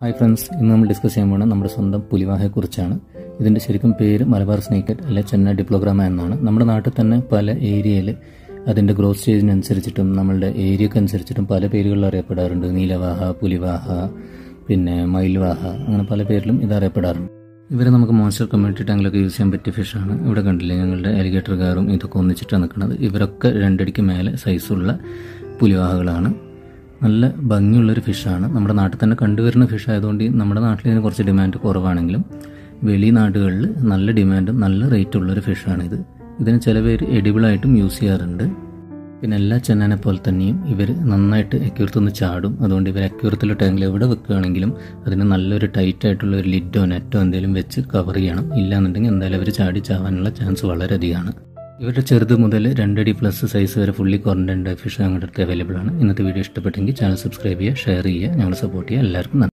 hi friends ഇന്ന് നമ്മൾ discuss ചെയ്യാൻ പോകുന്നത് നമ്മുടെ സ്വന്തം പുലിവാഹയെക്കുറിച്ചാണ് ഇതിൻ്റെ ശരിക്കും പേര് മലബാർ സ്നേക്കറ്റ് അല്ലെ ചെന്ന ഡിപ്ലോഗ്രാമ എന്നാണ് നമ്മുടെ നാട്ടിൽ തന്നെ പല ഏരിയയിൽ അതിൻ്റെ ഗ്രോത്ത് സ്റ്റേജിനനുസരിച്ചിട്ടും നമ്മളുടെ ഏരിയക്ക് അനുസരിച്ചിട്ടും പല പേരുകളിൽ അറിയപ്പെടാറുണ്ട് നീലവാഹ പുലിവാഹ പിന്നെ മയിൽവാഹ അങ്ങനെ പല പേരിലും ഇത് അറിയപ്പെടാറുണ്ട് ഇവരെ നമുക്ക് മോൺസ്റ്റർ കമ്മ്യൂണിറ്റി ടാങ്കിലൊക്കെ യൂസ് ചെയ്യാൻ പറ്റിയ ഫിഷാണ് ഇവിടെ കണ്ടില്ലേ ഞങ്ങളുടെ അലിഗേറ്റർ കാറും ഇതൊക്കെ ഒന്നിച്ചിട്ടാണ് നിൽക്കുന്നത് ഇവരൊക്കെ രണ്ടടിക്ക് മേലെ സൈസുള്ള പുലിവാഹകളാണ് നല്ല ഭംഗിയുള്ളൊരു ഫിഷാണ് നമ്മുടെ നാട്ടിൽ തന്നെ കണ്ടുവരുന്ന ഫിഷ് ആയതുകൊണ്ട് ഈ നമ്മുടെ നാട്ടിൽ ഇതിന് കുറച്ച് ഡിമാൻഡ് കുറവാണെങ്കിലും വെളി നാടുകളിൽ നല്ല ഡിമാൻഡും നല്ല റേറ്റും ഉള്ളൊരു ഫിഷാണിത് ഇതിന് ചില പേര് എഡിബിളായിട്ടും യൂസ് ചെയ്യാറുണ്ട് പിന്നെ എല്ലാ ചെന്നാനെ പോലെ തന്നെയും ഇവർ നന്നായിട്ട് അക്യൂർത്തുനിന്ന് ചാടും അതുകൊണ്ട് ഇവർ അക്യൂർത്തുള്ള ടാങ്കിൽ എവിടെ വെക്കുകയാണെങ്കിലും അതിന് നല്ലൊരു ടൈറ്റ് ആയിട്ടുള്ള ഒരു ലിഡോ നെറ്റോ എന്തെങ്കിലും വെച്ച് കവർ ചെയ്യണം ഇല്ലാന്നുണ്ടെങ്കിൽ എന്തായാലും അവർ ചാടി ചാവാനുള്ള ചാൻസ് വളരെയധികമാണ് ഇവരുടെ ചെറുത് മുതൽ രണ്ടടി പ്ലസ് സൈസ് വരെ ഫുള്ളി ക്വാറന്റൈൻഡ് ഫിഷ് ഞങ്ങളുടെ അടുത്ത് അവൈലബിൾ ആണ് ഇന്നത്തെ വീഡിയോ ഇഷ്ടപ്പെട്ടെങ്കിൽ ചാനൽ സബ്സ്ക്രൈബ് ചെയ്യുക ഷെയർ ചെയ്യുക ഞങ്ങൾ സപ്പോർട്ട് ചെയ്യുക എല്ലാവർക്കും നന്ദി